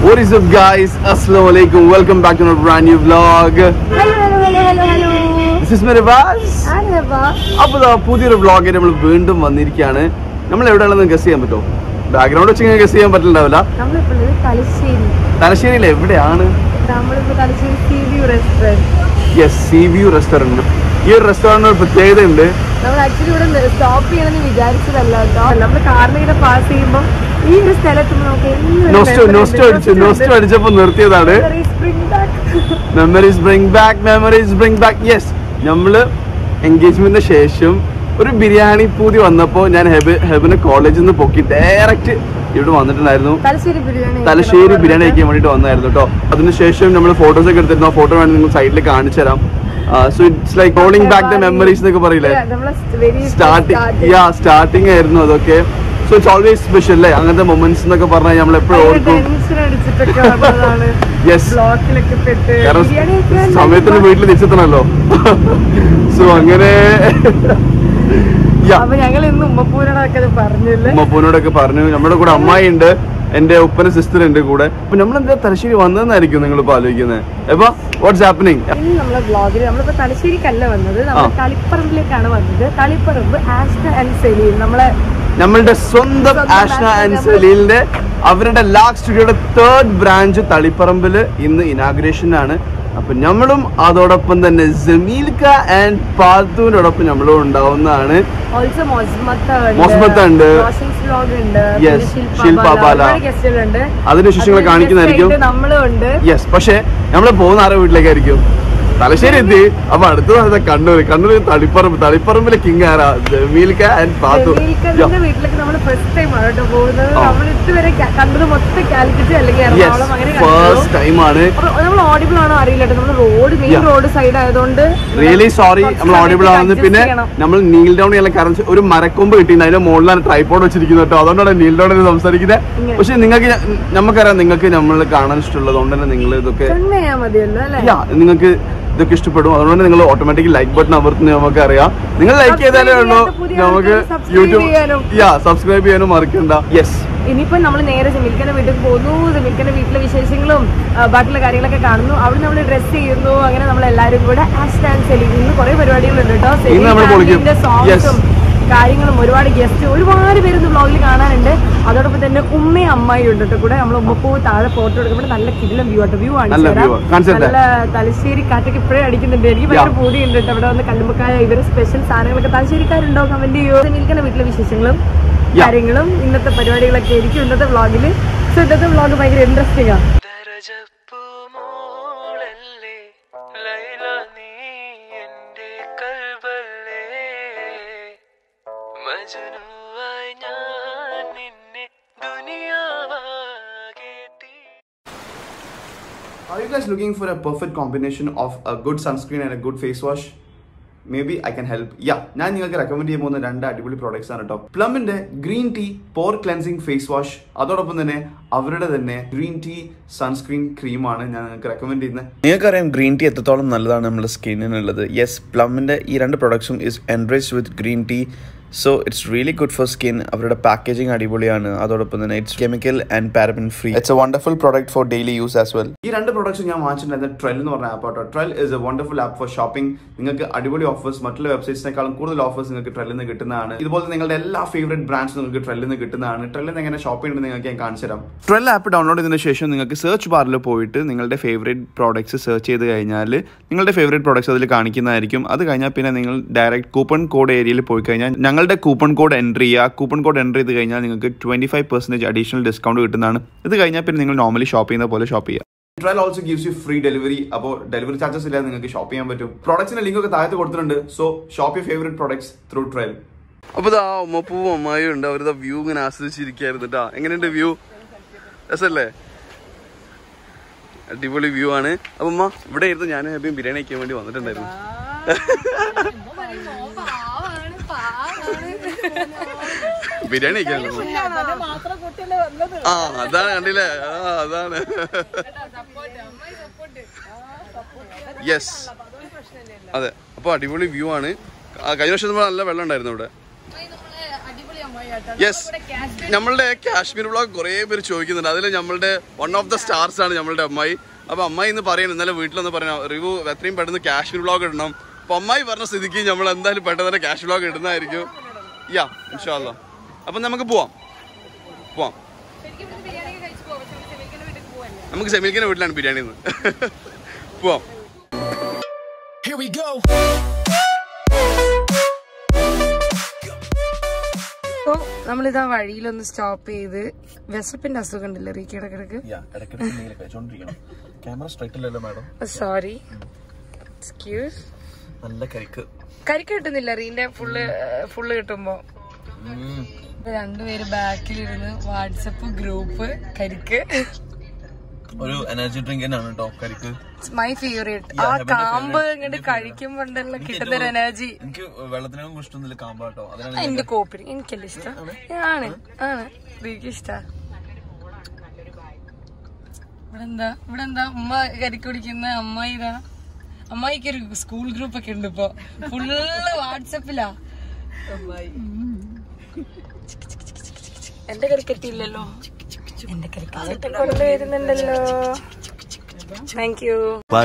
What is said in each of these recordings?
What is up guys? Assalamu alaikum. Welcome back to another brand new vlog. Hello hello hello hello hello This is Mirabaz. ആരവാ അപ്പോൾ ദാ പുതിയൊരു വ്ളോഗിൽ നമ്മൾ വീണ്ടും വന്നിരിക്കുകയാണ് നമ്മൾ എവിടെയാണെന്ന് ഗസ് ചെയ്യാൻ പറ്റുമോ ബാക്ക്ഗ്രൗണ്ട് വെച്ച് ഇങ്ങനെ ഗസ് ചെയ്യാൻ പറ്റുന്നുണ്ടാവില്ല നമ്മളിപ്പോൾ ഉള്ളത് തലശ്ശേരി തലശ്ശേരിയിൽ എവിടെയാണ് നമ്മളിപ്പോൾ Thalassery sea view restaurant yes sea view restaurant ഈ ഒരു റെസ്റ്റോറൻറ്റ് ഒരു പ്രത്യേകത ഉണ്ട് നമ്മൾ ആക്ച്വലി ഇവിടെ സ്റ്റോപ്പ് ചെയ്യണമെന്ന് വിചാരിച്ചതല്ല കേട്ടോ നമ്മൾ കാറിൽ ഇങ്ങനെ പാസ് ചെയ്യുമ്പോൾ ഈ ഒരു സ്ഥലത്ത് നമുക്ക് നോസ്റ്റോ നോസ്റ്റോ അടിച്ചു നോസ്റ്റോ അടിച്ചപ്പോൾ നിർത്തിയതാണ് memories bring back memories bring back yes നമ്മള് എൻഗേജ്മെന്റിന് ശേഷം ഒരു ബിരിയാണി പൂതി വന്നപ്പോൾ ഞാൻ ഹെബ് ഹെബിനെ കോളേജിൽ നിന്ന് പൊക്കി ഡയറക്റ്റ് ഇവിടെ വന്നിട്ടുണ്ടായിരുന്നു തലശ്ശേരി ബിരിയാണി തലശ്ശേരി ബിരിയാണി കഴിക്കാൻ വേണ്ടിട്ട് വന്നായിരുന്നു കേട്ടോ അതിനുശേഷം നമ്മൾ ഫോട്ടോസ് ഒക്കെ എടുത്തിരുന്നു ആ ഫോട്ടോ വേണമെങ്കിൽ നിങ്ങൾ സൈഡിൽ കാണിച്ചു തരാം so it's like calling back the memories എന്നൊക്കെ പറയില്ലേ സ്റ്റാർട്ടിങ് യാ സ്റ്റാർട്ടിങ് ആയിരുന്നു അതൊക്കെ സോ ഇറ്റ്സ് ഓൾവേസ് സ്പെഷ്യൽ അല്ലേ അങ്ങനത്തെ മൊമെന്റ്സ് എന്നൊക്കെ പറഞ്ഞാൽ നമ്മൾ എപ്പോഴും ഓർക്കും ടെൻഷൻ അടിച്ചിട്ടൊക്കെ വന്നതാണ് യെസ് ബ്ലോക്കിലൊക്കെ പെട്ട് കാരണം ബിരിയാണി കഴിക്കാൻ സമയത്തിന് വീട്ടിൽ തിരിച്ചെത്തണല്ലോ സോ അങ്ങനെ യാ അപ്പൊ ഞങ്ങൾ ഇന്ന് ഉമ്മപ്പൂരോടൊക്കെ ഇത് പറഞ്ഞില്ലേ ഉമ്മപ്പൂനോടൊക്കെ പറഞ്ഞു നമ്മുടെ കൂടെ അമ്മായി ഉണ്ട് എന്റെ ഉപ്പന സിസ്റ്റർ ഉണ്ട് കൂടെ അപ്പൊ നമ്മൾ എന്താ തലശ്ശേരി വന്നതെന്നായിരിക്കും നിങ്ങൾ ഇപ്പൊ ആലോചിക്കുന്നത് അപ്പൊ വാട്ട്സ് ഹാപ്പനിങ് ഇന്ന് നമ്മളെ ബ്ലോഗിൽ നമ്മളിപ്പോ തലശ്ശേരിക്കല്ല വന്നത് നമ്മൾ ആ. തളിപ്പറമ്പിലേക്കാണ് വന്നത് തളിപ്പറമ്പ് ആസ്റ്റ ആൻഡ് സെലീൻ നമ്മളെ നമ്മളുടെ സ്വന്തം സ്വന്തം ആഷ്ന ആഷ്ന ആൻഡ് നമ്മൾ- സലീലിന്റെ അവരുടെ ലാക്ക് സ്റ്റുഡിയോയുടെ തേർഡ് ബ്രാഞ്ച് തളിപ്പറമ്പില് ഇന്ന് ഇനാഗ്രേഷൻ ആണ് അപ്പൊ നമ്മളും അതോടൊപ്പം തന്നെ ജമീൽക്ക ആൻഡ് പാത്തുവിനോടൊപ്പം നമ്മളും ഉണ്ടാവുന്നതാണ് ഓൾസോ മൊസ്മത്ത മൊസ്മത്ത ഉണ്ട്. വ്ലോഗ് ഉണ്ട് Yes, പിന്നെ ശില്പ ബാല. ഗസ്റ്റുകളുണ്ട് അതിന്റെ വിശേഷങ്ങൾ കാണിക്കുന്നതായിരിക്കും നമ്മളും ഉണ്ട് യെസ് പക്ഷേ നമ്മള് പോകുന്ന ആരുടെ വീട്ടിലേക്കായിരിക്കും തലശ്ശേരി എത്തി അപ്പൊ അടുത്ത സ്ഥലത്തെ കണ്ണൂർ കണ്ണൂർ തളിപ്പറമ്പ് തളിപ്പറമ്പിലെ കിങ് ആരാ ജമീൽക്ക ആൻഡ് പാത്തു ജമീൽക്കന്റെ വീട്ടിലേക്ക് നമ്മൾ ഫസ്റ്റ് ടൈം ആണ് കേട്ടോ പോകുന്നത് ആ. നമ്മൾ ഇതുവരെ ക- കണ്ടത് മൊത്തം കാലിക്കറ്റ് അല്ലെങ്കിൽ യെസ് എറണാകുളം അങ്ങനെ ഫസ്റ്റ് ടൈം ആണ് നമ്മൾ ഓഡിബിൾ ആണോ അറിയില്ല കേട്ടോ നമ്മൾ road main Yeah. Road side ആയതുകൊണ്ട് റിയലി സോറി കുറച്ച് നമ്മൾ ഓഡിബിൾ സമയത്തേക്ക് ആവുന്നത് adjust പിന്നെ ചെയ്യണം. നമ്മൾ നീൽ ഡൗൺ ചെയ്യാൻ കാരണം ഒരു മരക്കൊമ്പ് കിട്ടിയിട്ടുണ്ട് അതിന്റെ മുകളിലാണ് ട്രൈപ്പോഡ് വെച്ചിരിക്കുന്നത് കേട്ടോ അതുകൊണ്ടാണ് നീൽ ഡൗൺ എന്ന് സംസാരിക്കുന്നത് ഇങ്ങനെ. പക്ഷെ നിങ്ങൾക്ക് ഞ- നമുക്കറിയാം നിങ്ങൾക്ക് നമ്മൾ കാണാൻ ഇഷ്ടമുള്ളത് കൊണ്ട് തന്നെ നിങ്ങൾ ഇതൊക്കെ കണ്ണെയ്യാ മതിയല്ലോ അല്ലേ യാ നിങ്ങൾക്ക് ഇതൊക്കെ ഇഷ്ടപ്പെടും അതുകൊണ്ട് തന്നെ നിങ്ങൾ ഓട്ടോമാറ്റിക് ലൈക്ക് ബട്ടൺ അമർത്തുന്നത് നമുക്കറിയാം നിങ്ങൾ ലൈക്ക് Subscribe ചെയ്താലേ ഉള്ളൂ ചെയ്യാത്ത പുതിയ നമുക്ക് ആൾക്കാര് subscribe യൂട്യൂബ് ചെയ്യാനും. യാ സബ്സ്ക്രൈബ് ചെയ്യാനും മറക്കണ്ട യെസ് ഇനിയിപ്പോ നമ്മൾ നേരെ ജമീൽക്കന്റെ വീട്ടിൽ പോകുന്നു ജമീൽക്കന്റെ വീട്ടിലെ വിശേഷങ്ങളും ആ, ബാക്കിയുള്ള കാര്യങ്ങളൊക്കെ കാണുന്നു അവിടെ നമ്മൾ ഡ്രസ് ചെയ്യുന്നു അങ്ങനെ നമ്മൾ എല്ലാവരും കൂടെ ആസ്റ്റ് ആൻഡ് സെലിംഗ് ഇന്ന് കുറെ പരിപാടികളുണ്ട് കേട്ടോ ഇന്ന് നമ്മൾ പൊളിക്കും. സോങ്സും കാര്യങ്ങളും ഒരുപാട് ഗസ്റ്റ് ഒരുപാട് പേര് ഇന്ന് വ്ളോഗിൽ കാണാനുണ്ട് അതോടൊപ്പം തന്നെ ഉമ്മയും അമ്മായിയും ഉണ്ട് കേട്ടോ കൂടെ നമ്മൾ ഉമ്മപ്പൂ താഴെ ഫോട്ടോ എടുക്കുമ്പോൾ നല്ല കിടിലം വ്യൂ ആട്ടോ വ്യൂ നല്ല view ആ. കാണിച്ചു തരട്ടെ? നല്ല തലശ്ശേരി കാറ്റൊക്കെ ഇപ്പോഴേ അടിക്കുന്നുണ്ട് എനിക്ക് ഭയങ്കര പൂതിയുണ്ട് കേട്ടോ അവിടെ വന്ന് കല്ലുമ്പക്കായ ഇവര് സ്പെഷ്യൽ സാധനങ്ങളൊക്കെ തലശ്ശേരിക്കാരുണ്ടോ കമന്റ് ചെയ്യോ ജമീൽക്കന്റെ വീട്ടിലെ വിശേഷങ്ങളും Yeah. കാര്യങ്ങളും ഇന്നത്തെ പരിപാടികളൊക്കെ ആയിരിക്കും ഇന്നത്തെ വ്ളോഗിൽ സോ ഇന്നത്തെ വ്ളോഗ് ഭയങ്കര ഇൻട്രസ്റ്റിംഗ് ആണ് ദരജപ്പു മോളല്ലേ ലൈല നീ എൻ്റെ കൽബല്ലേ മജനുവായി ഞാൻ നിന്നെ ദുനിയാവാകെ തീ Are you guys looking for a perfect combination of a good sunscreen and a good face wash? Maybe I can help ya ഞാൻ നിങ്ങൾക്ക് റെക്കമെൻഡ് ചെയ്യാൻ പോകുന്ന രണ്ട് അടിപൊളി പ്രോഡക്ട്സ് ആണ് കേട്ടോ പ്ലമിന്റെ green tea pore cleansing face wash അതോടൊപ്പം തന്നെ അവരുടെ തന്നെ ഗ്രീൻ ടീ സൺസ്ക്രീൻ ക്രീമാണ് ഞാൻ നിങ്ങൾക്ക് റെക്കമെൻഡ് ചെയ്യുന്നത് നിങ്ങൾക്കറിയാം ഗ്രീൻ ടീ എത്രത്തോളം നല്ലതാണ് നമ്മുടെ സ്കിന്നിനുള്ളത് യെസ് പ്ലമ്മിൻ്റെ ഈ രണ്ട് പ്രൊഡക്ട്സും is enrich with green tea so it's really good for skin അവരുടെ പാക്കേജിങ് അടിപൊളിയാണ് അതോടൊപ്പം തന്നെ it's chemical and paraben free it's a wonderful product for daily use as well ഈ രണ്ട് പ്രോഡക്ട്സ് ഞാൻ വാങ്ങിച്ചിട്ടുണ്ടായിരുന്നത് ട്രെൽ എന്ന് പറഞ്ഞ ആപ്പ് ആട്ടോ Trell is a wonderful app for shopping നിങ്ങൾക്ക് അടിപൊളി ഓഫേഴ്സ് മറ്റുള്ള വെബ്സൈറ്റ്സിനേക്കാളും കൂടുതൽ ഓഫേഴ്സ് നിങ്ങൾക്ക് ട്രെല്ലിൽ നിന്ന് കിട്ടുന്നതാണ് ഇതുപോലെ നിങ്ങളുടെ എല്ലാ ഫേവറേറ്റ് ബ്രാൻഡ്സ് നിങ്ങൾക്ക് ട്രെല്ലിൽ നിന്ന് കിട്ടുന്നതാണ് ട്രെല്ലിൽ നിന്ന് എങ്ങനെ ഷോപ്പ് ചെയ്യുന്നത് നിങ്ങൾക്ക് ഞാൻ കാണിച്ചു തരാം ട്രെൽ ആപ്പ് ഡൗൺലോഡ് ചെയ്തതിന് ശേഷം നിങ്ങൾക്ക് സെർച്ച് ബാറിൽ പോയിട്ട് നിങ്ങളുടെ ഫേവറേറ്റ് പ്രോഡക്ട്സ് സെർച്ച് ചെയ്ത് കഴിഞ്ഞാൽ നിങ്ങളുടെ ഫേവറേറ്റ് പ്രോഡക്ട്സ് അതിൽ കാണിക്കുന്നതായിരിക്കും അത് കഴിഞ്ഞാൽ പിന്നെ നിങ്ങൾ ഡയറക്റ്റ് കൂപ്പൺ കോഡ് ഏരിയയിൽ പോയി കഴിഞ്ഞാൽ ഞങ്ങളുടെ കൂപ്പൺ കോഡ് എൻട്രി ചെയ്യുക കൂപ്പൺ കോഡ് എൻട്രി ചെയ്ത് കഴിഞ്ഞാൽ നിങ്ങൾക്ക് twenty five percentage additional discount കിട്ടുന്നതാണ് ഇത് കഴിഞ്ഞാൽ പിന്നെ നിങ്ങൾ നോർമലി ഷോപ്പ് ചെയ്യുന്ന പോലെ ഷോപ്പ് ചെയ്യുക Trell also gives you free delivery അപ്പോൾ ഡെലിവറി ചാർജസ് ഇല്ലാതെ നിങ്ങൾക്ക് ഷോപ്പ് ചെയ്യാൻ പറ്റും പ്രോഡക്ട്സിന്റെ ലിങ്ക് ഒക്കെ താഴത്ത് കൊടുത്തിട്ടുണ്ട് so shop you favourite products through Trell അപ്പൊ ഇതാ ഉമ്മപ്പൂവും അമ്മായും ഉണ്ട് അവരുടെ വ്യൂ ഇങ്ങനെ ആസ്വദിച്ചിരിക്കായിരുന്നു കേട്ടോ എങ്ങനെയുണ്ട് വ്യൂ രസല്ലേ അടിപൊളി വ്യൂ ആണ് അപ്പൊ ഉമ്മ ഇവിടെ ഇരുന്ന് ഞാൻ ഹാപ്പിയും ബിരിയാണി കഴിക്കാൻ വേണ്ടി വന്നിട്ടുണ്ടായിരുന്നു ബിരിയാണി കഴിക്കാൻ ആ അതാണ് കണ്ടില്ലേ ആ അതാണ് യെസ് അതെ അപ്പൊ അടിപൊളി വ്യൂ ആണ് ആ കഴിഞ്ഞ വർഷം നമ്മൾ നല്ല വെള്ളം ഉണ്ടായിരുന്നു ഇവിടെ യെസ് നമ്മളുടെ കാശ്മീർ വ്ളോഗ് കുറേ പേര് ചോദിക്കുന്നുണ്ട് അതിൽ നമ്മളുടെ വൺ ഓഫ് ദ സ്റ്റാർസ് ആണ് നമ്മളുടെ അമ്മായി അപ്പൊ അമ്മായി ഇന്ന് പറയുന്നത് ഇന്നലെ വീട്ടിലൊന്ന് പറയാം റിവ്യൂ എത്രയും പെട്ടെന്ന് കാശ്മീർ വ്ളോഗ് ഇടണം അപ്പൊ അമ്മായി പറഞ്ഞ സ്ഥിതിക്ക് നമ്മൾ എന്തായാലും പെട്ടെന്ന് തന്നെ കാശ്മീർ വ്ളോഗ് ഇടുന്നതായിരിക്കും യാ ഇൻഷാല്ല അപ്പൊ നമുക്ക് പോവാം പോവാം നമുക്ക് സെമീൽക്കിന്റെ വീട്ടിലാണ് ബിരിയാണി ഇന്ന് പോവാം Here we go. അപ്പൊ നമ്മളിതാ വഴിയിലൊന്ന് സ്റ്റോപ്പ് ചെയ്ത് വിശപ്പിന്റെ അസുഖം ഉണ്ടല്ലോ റീക്കി ഇടക്കിടക്ക് ക്യാമറ സ്ട്രൈറ്റ് അല്ലല്ലോ മാഡം സോറി എക്സ്ക്യൂസ് നല്ല കരിക്ക് കരിക്ക് കിട്ടുന്നില്ല റീന്റെ ഫുള്ള് ഫുള്ള് കിട്ടുമ്പോ ഇപ്പൊ രണ്ടുപേര് ബാക്കിലിരുന്ന് വാട്സപ്പ് ഗ്രൂപ്പ് കരിക്ക് ഒരു എനർജി ഡ്രിങ്ക് തന്നെയാണ് കേട്ടോ കരിക്ക് മൈ ഫേവറേറ്റ് ആ കാമ്പ് ഇങ്ങോട്ട് കഴിക്കുമ്പോണ്ടല്ലോ കിട്ടുന്നൊരു എനർജി എനിക്ക് വെള്ളത്തിനൊന്നും ഇഷ്ടമൊന്നുമില്ല കാമ്പാട്ടോ അതിനാണ് എന്റെ കോപ്പി എനിക്കല്ല ഇഷ്ടം ആണ് ആണ് എനിക്ക് ഇഷ്ട ഇവിടെ എന്താ ഇവിടെ എന്താ ഉമ്മ കരിക്ക് കുടിക്കുന്ന അമ്മായി ഇതാ അമ്മായിക്ക് ഒരു സ്കൂൾ ഗ്രൂപ്പ് ഒക്കെ ഉണ്ട് ഇപ്പൊ ഫുള്ള് വാട്സപ്പിലാ എന്റെ കരിക്കെത്തിയില്ലല്ലോ എന്റെ കരിക്കറ്റ് കൊണ്ടുവരുന്നുണ്ടല്ലോ താങ്ക് യു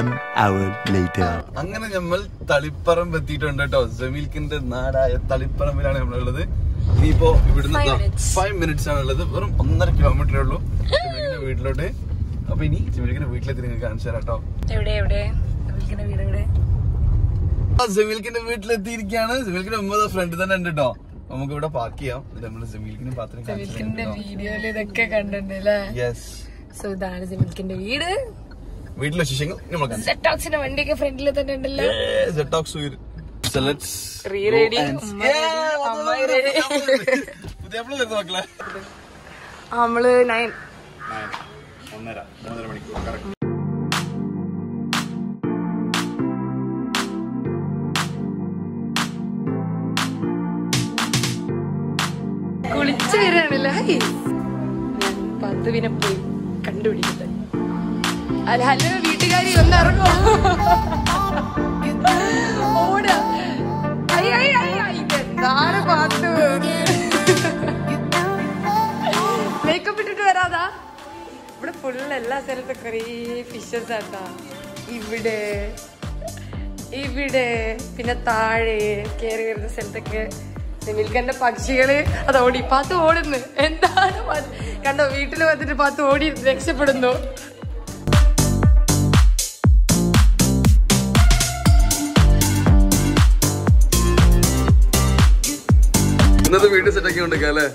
അങ്ങനെ നമ്മൾ തളിപ്പറമ്പ് എത്തിയിട്ടുണ്ട് കേട്ടോ ജമീൽക്കിന്റെ നാടായ തളിപ്പറമ്പിലാണ് നമ്മളുള്ളത് ഇനിയിപ്പോ ഇവിടുന്ന് Five minutes. ഫൈവ് മിനിറ്റ്സ് ആണ് ഉള്ളത് വെറും ഒന്നര കിലോമീറ്ററേ ഉള്ളൂ ജമീലിന്റെ വീട്ടിലോട്ട് അപ്പൊ ഇനി ജമീലിന്റെ വീട്ടിലെത്തി നിങ്ങൾക്ക് കാണിച്ചു തരാം കേട്ടോ എവിടെ എവിടെ വിളിക്കുന്ന വീട് എവിടെ ആ, ജമീൽക്കിന്റെ വീട്ടിലെത്തിയിരിക്കുകയാണ് ജമീൽക്കിന്റെ ഒമ്പത് ഫ്രണ്ട് തന്നെ ഉണ്ട് കേട്ടോ നമുക്ക് ഇവിടെ പാർക്ക് ചെയ്യാം എന്നിട്ട് നമ്മള് ജമീൽക്കിന്റെ പാത്രം സിമിൽക്കിന്റെ വീഡിയോയില് ഇതൊക്കെ കണ്ടിട്ടുണ്ട് അല്ലേ യെസ് സോ ഇതാണ് സിമിൽക്കിന്റെ വീട് വീട്ടിലെ വിശേഷങ്ങൾ നമ്മൾ സെറ്റോക്സിന്റെ വണ്ടിയൊക്കെ ഫ്രണ്ടിൽ തന്നെ ഉണ്ടല്ലോ റീ റെഡി അമ്മായി ready. പുതിയ മക്കളെ നമ്മള് നയൻ ഒന്നര മൂന്നര മണിക്കൂർ കുളിച്ചു വരാണല്ലേ ഹൈ. ഞാൻ പത്തുവിനെ പോയി കണ്ടുപിടിക്കട്ടെ അല്ല ഹലോ വീട്ടുകാരി ഒന്ന് ഇറങ്ങോ ഓടാ ഐ, ഐ, ഐ, ഐ, ഇതെന്താണ് പാത്തു മേക്കപ്പ് ഇട്ടിട്ട് വരാതാ ഇവിടെ ഫുള്ള് എല്ലാ സ്ഥലത്തും കുറേ ഫിഷസ് ആട്ടാ ഇവിടെ ഇവിടെ പിന്നെ താഴെ കയറി വരുന്ന സ്ഥലത്തൊക്കെ നിമിൽക്കന്റെ പക്ഷികള് അത് ഓടി പാത്ത് ഓടുന്നു എന്താണ് പാത്ത്? കണ്ടോ വീട്ടിൽ വന്നിട്ട് പാത്ത് ഓടി രക്ഷപ്പെടുന്നു ഇന്നത്തെ വീട്ടിൽ സെറ്റ് ആക്കി കൊണ്ടിരിക്കാം അല്ലേ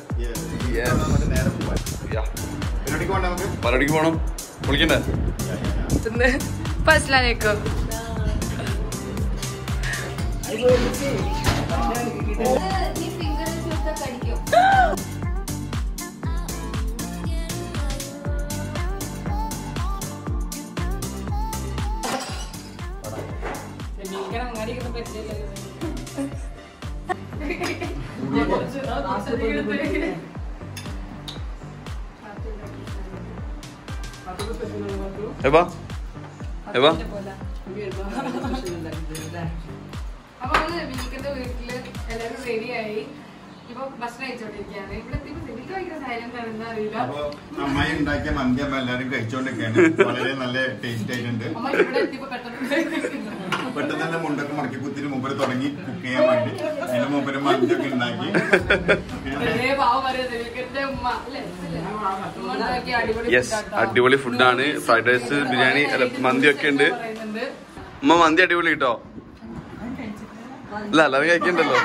പരടിക്ക് പോണം വിളിക്കണ്ടേ ഇന്ന് ഇപ്പൊ അസ്ലാലേക്കും എവാ എവാ അപ്പൊ നമ്മള് വീക്കെൻഡ് വീട്ടില് എല്ലാവരും റെഡിയായി ഇപ്പൊ ഭക്ഷണം കഴിച്ചോണ്ടിരിക്കുകയാണ് ഇവിടെ എത്തിയപ്പോ എനിക്ക് ഭയങ്കര സൈലന്റ് ആണ് എന്താ അറിയില്ല അപ്പൊ അമ്മായി ഉണ്ടാക്കിയ മന്തി അമ്മ എല്ലാരും കഴിച്ചോണ്ടിരിക്കുകയാണ് വളരെ നല്ല ടേസ്റ്റ് ആയിട്ടുണ്ട് അമ്മ ഇവിടെ എത്തിയപ്പോ പെട്ടെന്ന് പെട്ടെന്ന് തന്നെ മുണ്ടൊക്കെ മടക്കി കുത്തിന് മുമ്പിൽ തുടങ്ങി കുക്ക് ചെയ്യാൻ വേണ്ടി അതിന്റെ മുമ്പിൽ മന്തി ഒക്കെ ഉണ്ടാക്കി വെറുതെ പാവം പറയുന്നത് വീക്കെൻഡ് ഉമ്മ അല്ലേ ഉമ്മ ഉണ്ടാക്കിയ അടിപൊളി യെസ് food ആട്ടോ. അടിപൊളി ഫുഡാണ് ഫ്രൈഡ് റൈസ് ബിരിയാണി അല്ല മന്തി ഒക്കെ ഉണ്ട് പറയുന്നുണ്ട് ഉമ്മ മന്തി അടിപൊളി കേട്ടോ അല്ല എല്ലാവരും കഴിക്കണ്ടല്ലോ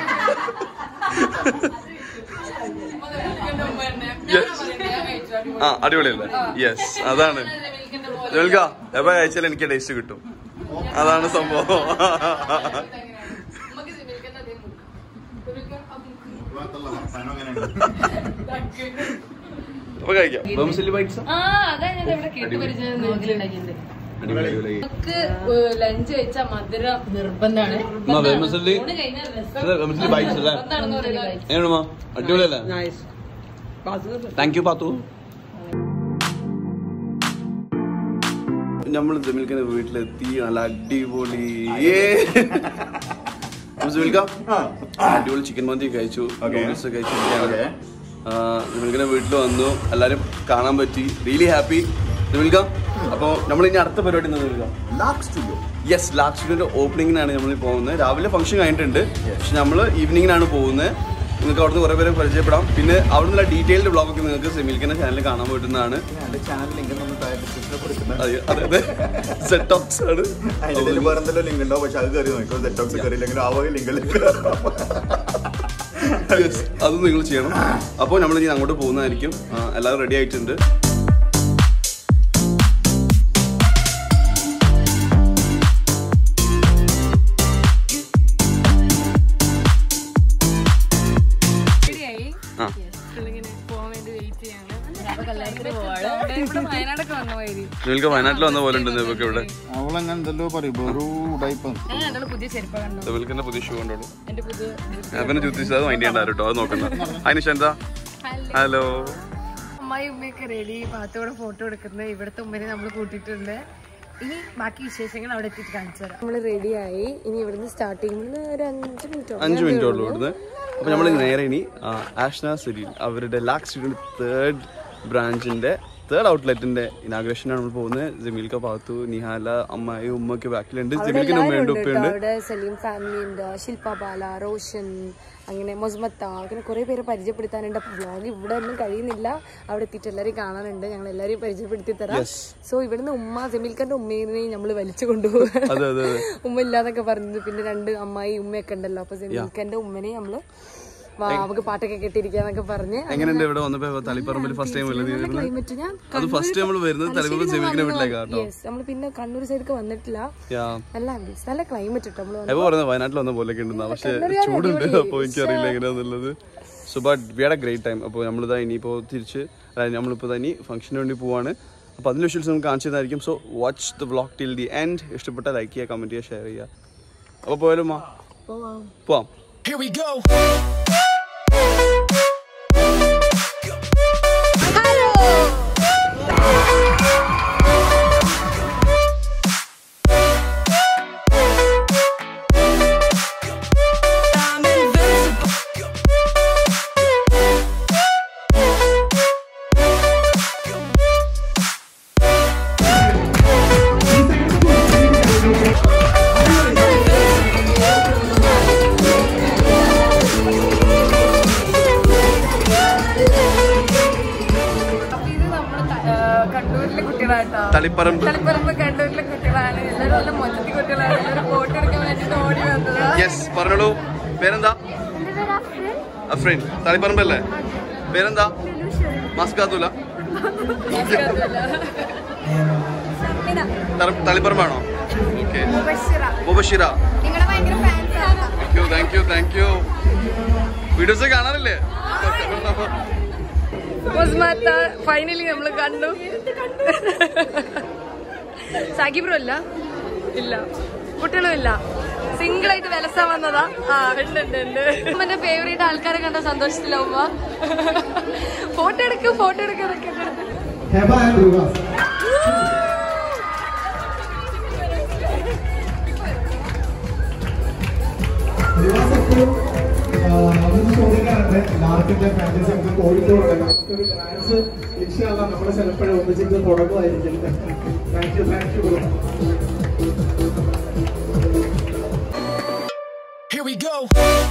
വീക്കെൻഡ് ഉമ്മ തന്നെ Yes. ഞാൻ കഴിച്ചു അടിപൊളി ആ അടിപൊളിയല്ലേ യെസ് അതാണ് വീക്കെൻഡ് പോലെ ജോൽക്ക എപ്പോ കഴിച്ചാലും എനിക്ക് ടേസ്റ്റ് കിട്ടും അതാണ് സംഭവം ഉമ്മക്ക് വീക്കെൻഡ് അതേ മുക്ക്. വർത്താനം അങ്ങനെയുണ്ട് അപ്പൊ കഴിക്കാം ബംസിലി ബൈറ്റ്സ് ആ അതാ ഞാൻ ഇവിടെ കേട്ട് പരിചയം നമുക്ക് ലഞ്ച് കഴിച്ചാൽ മധുരം നിർബന്ധമാണ് ബംസിലി ഊണ് കഴിഞ്ഞാൽ രസം ബംസിലി ബൈറ്റ്സ് അല്ലേ എന്താണെന്ന് പറയുന്നത് എങ്ങനെയാ അടിപൊളിയല്ലേ താങ്ക് യു പാത്തു നമ്മൾ ജമീൽഖാന്റെ വീട്ടിലെത്തി നല്ല അടിപൊളി ജമീൽക്ക അടിപൊളി ചിക്കൻ മന്തി കഴിച്ചു Okay. നൂഡിൽസ് കഴിച്ചു Okay. നിമിൽക്കിനെ വീട്ടിൽ വന്നു എല്ലാവരും കാണാൻ പറ്റി റിയലി ഹാപ്പി നിമിൽക്ക അപ്പോൾ നമ്മൾ ഇനി അടുത്ത പരിപാടി എന്താ നിമിൽക്ക ലാക്ക് സ്റ്റുഡിയോ യെസ് ലാക്ക് സ്റ്റുഡിയോന്റെ ഓപ്പണിങ്ങിനാണ് നമ്മൾ പോകുന്നത് രാവിലെ ഫംഗ്ഷൻ കഴിഞ്ഞിട്ടുണ്ട് പക്ഷെ നമ്മൾ ഈവനിങ്ങിനാണ് പോകുന്നത് നിങ്ങൾക്ക് അവിടുന്ന് കുറേ പേരെ പരിചയപ്പെടാം പിന്നെ അവിടുന്ന് ഡീറ്റെയിൽഡ് ബ്ലോഗൊക്കെ നിങ്ങൾക്ക് സെമിൽക്കിന്റെ ചാനലിൽ കാണാൻ പറ്റുന്നതാണ് എന്റെ ചാനൽ ലിങ്ക് നമ്മൾ താഴെ ഡിസ്ക്രിപ്ഷനിൽ കൊടുക്കുന്നത് അതെ അതെ അതെ സെറ്റ് ടോക്സ് ആണ് അതിന്റെ ഇടയിൽ വേറെ എന്തെല്ലോ ലിങ്ക് ഉണ്ടാവും പക്ഷെ അത് കയറി നോക്കോ സെറ്റോക്സ് കയറിയില്ലെങ്കിൽ ആ വക ലിങ്കിലേക്ക് Yes, അത് നിങ്ങൾ ചെയ്യണം അപ്പോൾ നമ്മൾ ഇനി അങ്ങോട്ട് പോകുന്നതായിരിക്കും ആ, എല്ലാവരും റെഡി ആയിട്ടുണ്ട് ശരിയായി ആ ഇങ്ങനെ പോകാൻ വേണ്ടി വെയിറ്റ് ചെയ്യാണ് അപ്പൊ കല്യാണത്തിന് പോവാണ് ഇവിടെ വയനാടൊക്കെ വന്ന വൈകി നിങ്ങൾക്ക് വയനാട്ടിൽ വന്ന പോലെ ഉണ്ട് ഇവർക്ക് ഇവിടെ അവളെങ്ങനെ എന്തെല്ലോ പറയും വെറു ഉടായിപ്പം ഞാൻ രണ്ടാളും പുതിയ ചെരുപ്പ കണ്ടു ഇവൽക്കിന്റെ പുതിയ ഷൂ കൊണ്ടോളൂ എന്റെ പുതിയ അവനെ ചുറ്റിച്ചത് അത് മൈൻഡ് ചെയ്യണ്ട കേട്ടോ അത് നോക്കണ്ട അതിന് എന്താ ഹലോ അമ്മായി ഉമ്മയൊക്കെ റെഡി പാത്തോടെ ഫോട്ടോ എടുക്കുന്നത് ഇവിടുത്തെ ഉമ്മനെ നമ്മൾ കൂട്ടിയിട്ടുണ്ട് ഇനി ബാക്കി വിശേഷങ്ങൾ അവിടെ എത്തിയിട്ട് കാണിച്ചു തരാം നമ്മൾ റെഡിയായി ഇനി ഇവിടുന്ന് സ്റ്റാർട്ട് ചെയ്യുന്നത് ഒരു അഞ്ച് മിനിറ്റ് അഞ്ച് മിനിറ്റ് ഉള്ളൂ ഇവിടുന്ന് അപ്പൊ നമ്മൾ നേരെ ഇനി ആഷ്ന സിറ്റിയിൽ അവരുടെ ലാക്ക് സ്റ്റുഡിയോ തേർഡ് ബ്രാഞ്ചിന്റെ തേർഡ് ഔട്ട്ലെറ്റിന്റെ ഇനാഗ്രേഷനാണ് നമ്മൾ പോകുന്നത് ജമീൽക്ക പാത്തു നിഹാല അമ്മായി ഉമ്മൊക്കെ ബാക്കിലുണ്ട് ജമീൽക്കിന്റെ ഉമ്മയുണ്ട് ഉപ്പയുണ്ട് അവിടെ സലീം ഫാമിലി ഉണ്ട് ശില്പ ബാല റോഷൻ അങ്ങനെ മൊസ്മത്ത അങ്ങനെ കുറെ പേര് പരിചയപ്പെടുത്താനുണ്ട് അപ്പൊ വ്ളോഗ് ഇവിടെ ഒന്നും കഴിയുന്നില്ല അവിടെ എത്തിയിട്ട് എല്ലാവരെയും കാണാനുണ്ട് ഞങ്ങൾ എല്ലാവരെയും പരിചയപ്പെടുത്തി തരാം സോ ഇവിടുന്ന് ഉമ്മ ജമീൽഖാന്റെ ഉമ്മേനെയും നമ്മൾ വലിച്ചു കൊണ്ടുപോകും അതെ അതെ അതെ ഉമ്മ ഇല്ലാന്നൊക്കെ പറഞ്ഞത് പിന്നെ രണ്ട് അമ്മായി ഉമ്മയൊക്കെ ഉണ്ടല്ലോ അപ്പൊ ജമീൽഖാന്റെ ഉമ്മനെ നമ്മള് വാ, നമുക്ക് പാട്ടൊക്കെ കേട്ടിരിക്കാന്നൊക്കെ പറഞ്ഞ് എങ്ങനെയുണ്ട് ഇവിടെ വന്നപ്പോ തളിപ്പറമ്പിൽ ഫസ്റ്റ് ടൈം അല്ലേ നീ വരുന്നത് ക്ലൈമറ്റ് ഞാൻ അത് ഫസ്റ്റ് നമ്മൾ വരുന്നത് തളിപ്പറമ്പ് ജമീൽക്കിന്റെ വീട്ടിലേക്കാണ് കേട്ടോ യെസ് നമ്മൾ പിന്നെ കണ്ണൂർ സൈഡിലേക്ക് വന്നിട്ടില്ല യാ നല്ല ambience, നല്ല ക്ലൈമറ്റ് ഇട്ടോ നമ്മള് എപ്പോ പറഞ്ഞത് വയനാട്ടിൽ വന്ന പോലെയൊക്കെ ഉണ്ടെന്നാ പക്ഷെ ചൂടുണ്ട് അപ്പോൾ എനിക്കറിയില്ല എങ്ങനെയാന്നുള്ളത് so but we had a great time അപ്പോൾ നമ്മളിതാ ഇനിയിപ്പോൾ തിരിച്ച് അതായത് നമ്മളിപ്പോൾ ഇനി ഫംഗ്ഷന് വേണ്ടി പോവാണ് അപ്പോൾ അതിൻ്റെ വിഷ്വൽസ് നമുക്ക് കാണിച്ചു തന്നായിരിക്കും so watch the vlog till the end ഇഷ്ടപ്പെട്ട ലൈക്ക് ചെയ്യുക കമൻറ്റ് ചെയ്യുക ഷെയർ ചെയ്യുക അപ്പോൾ പോയാലും മാ പോവാം പോവാം Here we go. I'm invincible. അപ്പൊ ഇത് നമ്മള് ക- ആ, കണ്ണൂരിലെ കുട്ടികളാട്ടോ തളിപ്പറമ്പ് തളിപ്പറമ്പ് കണ്ണൂരിലെ കുട്ടികളാണ് എല്ലാവരും നല്ല മൊത്തത്തിൽ കുട്ടികളാണ് എല്ലാവരും ഫോട്ടോ എടുക്കാൻ വേണ്ടിട്ട് ഓടി വന്നതാ യെസ് പറഞ്ഞോളൂ പേരെന്താ അഫ്രീൻ തളിപ്പറമ്പല്ലേ പേരെന്താ മസ്കാത്തൂല തളിപ്പറമ്പാണോ okay Mubashira thank you thank you thank you videos കാണാറില്ലേ മുസ്മത്ത ഫൈനലി നമ്മൾ കണ്ടു സാക്കിബ്രോ ഇല്ല ഇല്ല കുട്ടികളും ഇല്ല സിംഗിൾ ആയിട്ട് വിലസാൻ വന്നതാ ആ ഉണ്ട് ഉണ്ട് ഉണ്ട് ഉമ്മന്റെ ഫേവറേറ്റ് ആൾക്കാരെ കണ്ട സന്തോഷത്തില ഉമ്മ ഫോട്ടോ എടുക്കും ഫോട്ടോ എടുക്കും എന്നൊക്കെ ഉണ്ട്. ഹെബ ആൻഡ് റിവാസ് റിവാസ് എപ്പോഴും നമുക്ക് ചോദിക്കാറുണ്ട് ലാർക്കിന്റെ ഫാൻറ്റസി നമുക്ക് കോഴിക്കോട് നമുക്കൊരു ഡാൻസ് ഇൻഷാല്ല നമ്മുടെ ചിലപ്പോഴും ഒന്നിച്ചിട്ട് തുടങ്ങുമായിരിക്കും thank you thank you Here we go.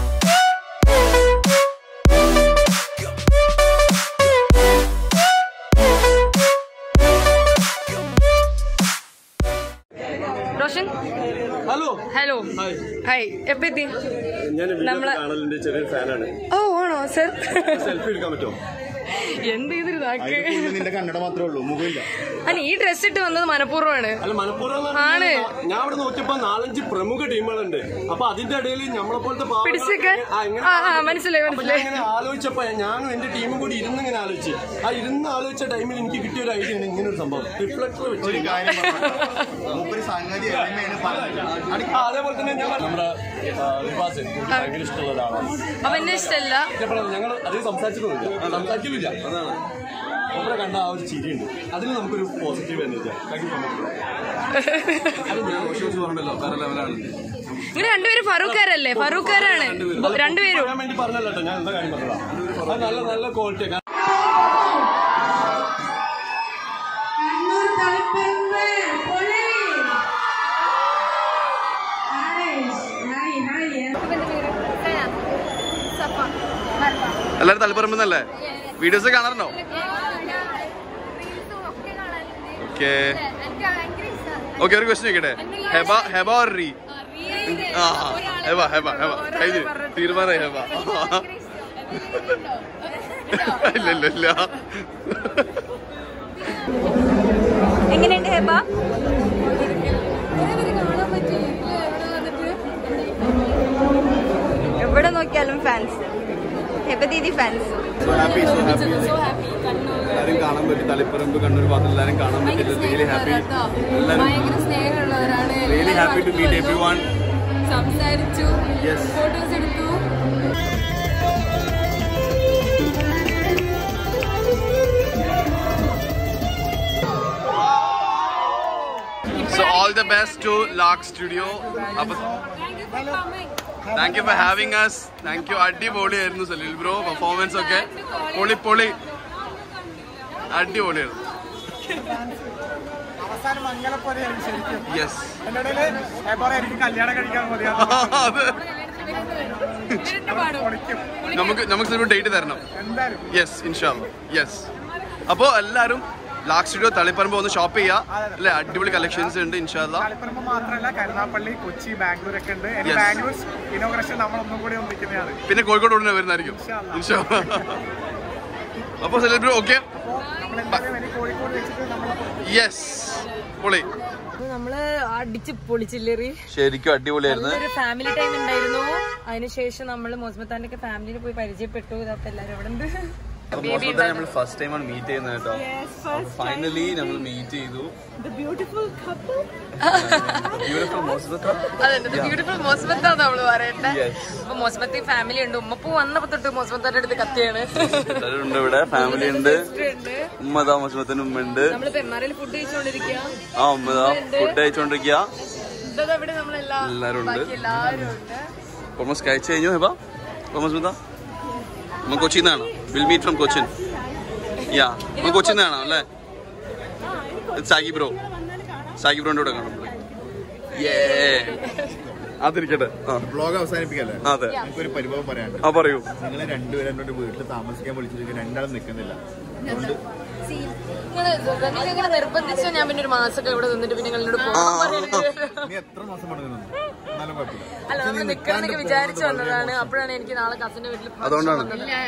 Roshan hello hello hi എപ്പോ എത്തി ഞാൻ നമ്മളെ കാണലിന്റെ ചെറിയ ഫാനാണ് ഓ ആണോ സർ സെൽഫി എടുക്കാൻ പറ്റുമോ എന്ത് ചെയ്തൊരു നാക്ക് നിന്റെ കണ്ണട മാത്രമേ ഉള്ളൂ മുഖമില്ല അല്ല ഈ ഡ്രസ് ഇട്ട് വന്നത് മനഃപൂർവ്വമാണ് അല്ല മലപ്പുറം ആണ്. ഞാൻ അവിടെ നോക്കിയപ്പോ നാലഞ്ച് പ്രമുഖ ടീമുകളുണ്ട് അപ്പൊ അതിന്റെ ഇടയിൽ നമ്മളെ പോലത്തെ പാവങ്ങളൊക്കെ പിടിച്ചൊക്കെ ആ, ഇങ്ങനെ ആ ആ മനസ്സിലായി അപ്പൊ ഞാൻ മനസ്സിലായി ഇങ്ങനെ ആലോചിച്ചപ്പോ ഞാനും എന്റെ ടീമും കൂടി ഇരുന്ന് ഇങ്ങനെ ആലോചിച്ച് ആ ഇരുന്ന് ആലോചിച്ച ടൈമിൽ എനിക്ക് കിട്ടിയ ഒരു ഐഡിയ ആണ് ഇങ്ങനെ ഒരു സംഭവം റിഫ്ലക്ടർ ഒരു വെച്ച് കാര്യം പറഞ്ഞോ. മൂപ്പര് സംഗതി എളിമയാണ് പറഞ്ഞത് ആ, അതേപോലെ തന്നെ ഞാൻ നമ്മുടെ ആ, വിവാസ് ഭയങ്കര ഇഷ്ടമുള്ള ഒരാളാണ് അപ്പൊ എന്നെ ഇഷ്ടല്ല ഞങ്ങൾ അധികം സംസാരിച്ചിട്ടൊന്നുമില്ല സംസാരിക്കില്ല അതാണ് നമ്മളെ കണ്ട ആ ഒരു ചിരിയുണ്ട് അതിൽ നമുക്കൊരു പോസിറ്റീവ് എനർജി പറഞ്ഞല്ലോ വേറെ ലെവലാണ് നിങ്ങൾ രണ്ടുപേരും ഫറൂഖാരല്ലേ ഫറൂഖാരാണ് രണ്ടുപേരും പറയാൻ വേണ്ടി പറഞ്ഞല്ലോ കേട്ടോ ഞാൻ എന്താ കാര്യം പറഞ്ഞതാ അത് നല്ല നല്ല ക്വാളിറ്റി കണ്ണൂർ തളിപ്പറമ്പ് പൊളി ഹായ് ഹായ് ഹായ് എല്ലാരും തലപ്പറമ്പെന്നല്ലേ വീഡിയോസ് കാണാറുണ്ടോ ഓക്കെ ഓക്കെ ഒരു ക്വസ്റ്റ്യൻ ചോദിക്കട്ടെ ഹെബ ഹെബ ഓർ റീ ആ ഹെബ ഹെബ ഹെബ കഴിഞ്ഞു തീരുമാനമായി ഹെബ ഇല്ല ഇല്ല ഇല്ല എങ്ങനെയുണ്ട് ഹെബ എവിടെ നോക്കിയാലും fans Heba didi fans so happy so happy എല്ലാരും കാണാൻ പറ്റി തളിപ്പറമ്പ് കണ്ണൂർ ഭാഗത്ത് എല്ലാരും കാണാൻ പറ്റില്ല റിയലി ഹാപ്പി എല്ലാരും ഭയങ്കര സ്നേഹമുള്ളവരാണ് really happy to meet everyone സംസാരിച്ചു Yes. ഫോട്ടോസ് എടുത്തു so all the best to ലാക്ക് സ്റ്റുഡിയോ അപ്പൊ thank you for having us thank you അടിപൊളിയായിരുന്നു സലീൽ ബ്രോ പെർഫോമൻസ് ഒക്കെ പൊളി പൊളി അടിപൊളിയായിരുന്നു അവസാനം മംഗലപ്പൊലിയാണ് ശരിക്കും യെസ് എന്റെ ഇടയില് എബോറ എനിക്ക് കല്യാണം കഴിക്കാൻ മതിയാ അത് നമുക്ക് നമുക്ക് ചിലപ്പോൾ ഡേറ്റ് തരണം എന്തായാലും യെസ് ഇൻഷാല്ല യെസ് അപ്പോൾ എല്ലാവരും ലാക്ക് സ്റ്റുഡിയോ തളിപ്പറമ്പ് ഒന്ന് ഷോപ്പ് ചെയ്യുക അല്ലേ അടിപൊളി കളക്ഷൻസ് ഉണ്ട് ഇൻഷാല്ല കളിപ്പറമ്പ് മാത്രമല്ല കരുനാപ്പള്ളി കൊച്ചി ബാംഗ്ലൂർ ഒക്കെ ഉണ്ട് ഇനി Yes. ബാംഗ്ലൂർ ഇനോഗ്രേഷൻ നമ്മൾ ഒന്നും കൂടി ഒന്നിക്കുന്നതാണ് പിന്നെ കോഴിക്കോട് ഉടനെ വരുന്നതായിരിക്കും ഇൻഷാല്ല അപ്പോൾ സെലിബ്രോ ഓക്കെ നമ്മളെന്തായാലും ഇനി കോഴിക്കോട് വെച്ചിട്ട് നമ്മൾ യെസ് പൊളി നമ്മള് അടിച്ച് പൊളിച്ചില്ലേറി ശരിക്കും അടിപൊളിയായിരുന്നു ഒരു ഫാമിലി ടൈം ഉണ്ടായിരുന്നു അതിനുശേഷം നമ്മൾ മോസ്മത്താന്റെ ഒക്കെ ഫാമിലിനെ പോയി പരിചയപ്പെട്ടു ഇതൊക്കെ എല്ലാരും അവിടെ ഉണ്ട് നമ്മൾ ഫസ്റ്റ് ടൈമാണ് മീറ്റ് ചെയ്യുന്നത് കേട്ടോ ഫൈനലി നമ്മൾ മീറ്റ് ചെയ്തു ബ്യൂട്ടിഫുൾ മോസ്ബത്ത അതെ ബ്യൂട്ടിഫുൾ മോസ്മത്താണ് നമ്മള് പറയണ്ടേ യെസ് അപ്പൊ മോസ്മത്തി ഫാമിലി ഉണ്ട് ഉമ്മപ്പൂ വന്നപ്പോ തൊട്ട് മോസ്മത്താന്റെ അടുത്ത് കത്തിയാണ് എല്ലാവരും ഉണ്ട് ഇവിടെ ഫാമിലി ഉണ്ട് ഉണ്ട് ഉമ്മതാ മോസ്ബത്തിന് ഉമ്മ ഉണ്ട് നമ്മള് പെരുമാറിൽ ഫുഡ് കഴിച്ചോണ്ടിരിക്കുക ആ ഉമ്മതാ ഫുഡ് കഴിച്ചോണ്ടിരിക്കുക ഇതാ ഇവിടെ നമ്മളെല്ലാം എല്ലാരും ഉണ്ട് ബാക്കി എല്ലാവരും ഉണ്ട് ഓൾമോസ്റ്റ് കഴിച്ചു കഴിഞ്ഞു ഹെബ ഓൾമോസ്റ്റ് മിത നമ്മൾ കൊച്ചിയിൽ നിന്നാണോ will meet from Cochin ya നമ്മൾ കൊച്ചിയിൽ നിന്നാണോ അല്ലേ സാഗി ബ്രോ സാഗി ബ്രോന്റെ കൂടെ കാണാം ഏ അതിരിക്കട്ടെ ആ ബ്ലോഗ് അവസാനിപ്പിക്കല്ലേ അതെ എനിക്കൊരു പരിഭവം പറയാനുണ്ട് ആ പറയൂ നിങ്ങൾ രണ്ടുപേരും എന്നോട് വീട്ടിൽ താമസിക്കാൻ വിളിച്ചിട്ട് രണ്ടാളും നിൽക്കുന്നില്ല അതുകൊണ്ട് നിങ്ങള് ഇങ്ങനെ നിർബന്ധിച്ചോ ഞാൻ പിന്നെ ഒരു മാസമൊക്കെ ഇവിടെ നിന്നിട്ട് പിന്നെ നിങ്ങളോട് പോകാൻ പറയുന്നത് നീ എത്ര മാസം പണി നിന്നു എന്നാലും കുഴപ്പമില്ല അല്ല നമ്മൾ നിക്കണമെന്നൊക്കെ വിചാരിച്ചു വന്നതാണ് അപ്പോഴാണ് എനിക്ക് നാളെ കസിന്റെ വീട്ടിൽ അതുകൊണ്ടാണ്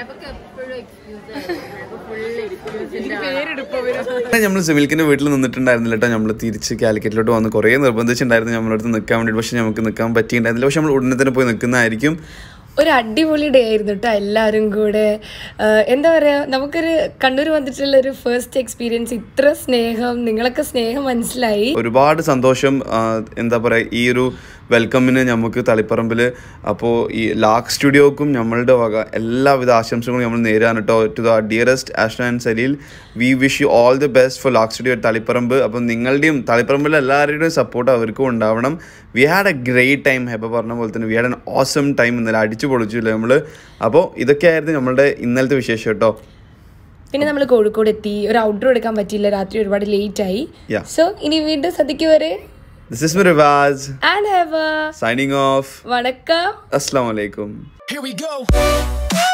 പേരെടുപ്പോ നമ്മൾ സിമിൽക്കിന്റെ വീട്ടിൽ നിന്നിട്ടുണ്ടായിരുന്നില്ല കേട്ടോ നമ്മൾ തിരിച്ച് കാലിക്കറ്റിലോട്ട് വന്ന് കുറേ നിർബന്ധിച്ചിട്ടുണ്ടായിരുന്നു നമ്മുടെ അടുത്ത് നിൽക്കാൻ വേണ്ടി പക്ഷെ നമുക്ക് നിൽക്കാൻ പറ്റിയിട്ടുണ്ടായിരുന്നില്ല പക്ഷെ നമ്മൾ ഉടനെ തന്നെ പോയി നിൽക്കുന്നതായിരിക്കും ഒരു അടിപൊളി ഡേ ആയിരുന്നു കേട്ടോ എല്ലാവരും കൂടെ ആഹ് എന്താ പറയുക നമുക്കൊരു കണ്ണൂർ വന്നിട്ടുള്ള ഒരു ഫസ്റ്റ് എക്സ്പീരിയൻസ് ഇത്ര സ്നേഹം നിങ്ങളൊക്കെ സ്നേഹം മനസ്സിലായി ഒരുപാട് സന്തോഷം ആ, എന്താ പറയുക ഈ ഒരു വെൽക്കമിന് നമുക്ക് തളിപ്പറമ്പിൽ അപ്പോൾ ഈ ലാക്ക് സ്റ്റുഡിയോക്കും നമ്മളുടെ വക എല്ലാവിധ ആശംസകളും നമ്മൾ നേരാണ് കേട്ടോ to the dearest Ashna and Saleel we wish you all the best for ലാക്ക് സ്റ്റുഡിയോ തളിപ്പറമ്പ് അപ്പം നിങ്ങളുടെയും തളിപ്പറമ്പിലെ എല്ലാവരുടെയും സപ്പോർട്ട് അവർക്കും ഉണ്ടാവണം we had a great time Heba പറഞ്ഞ പോലെ തന്നെ we had an awesome time ഇന്നലെ അടിച്ചു പൊളിച്ചില്ല നമ്മൾ അപ്പോൾ ഇതൊക്കെയായിരുന്നു നമ്മളുടെ ഇന്നലത്തെ വിശേഷം കേട്ടോ പിന്നെ നമ്മൾ കോഴിക്കോട് എത്തി ഒരു ഔട്ട്ഡോർ എടുക്കാൻ പറ്റിയില്ല രാത്രി ഒരുപാട് ലേറ്റ് ആയി Yeah. സോ ഇനി വീണ്ടും സദ്യക്ക് വരെ this is Mirabaz and have signing off വണക്കം അസ്സാം വലൈക്കും Here we go.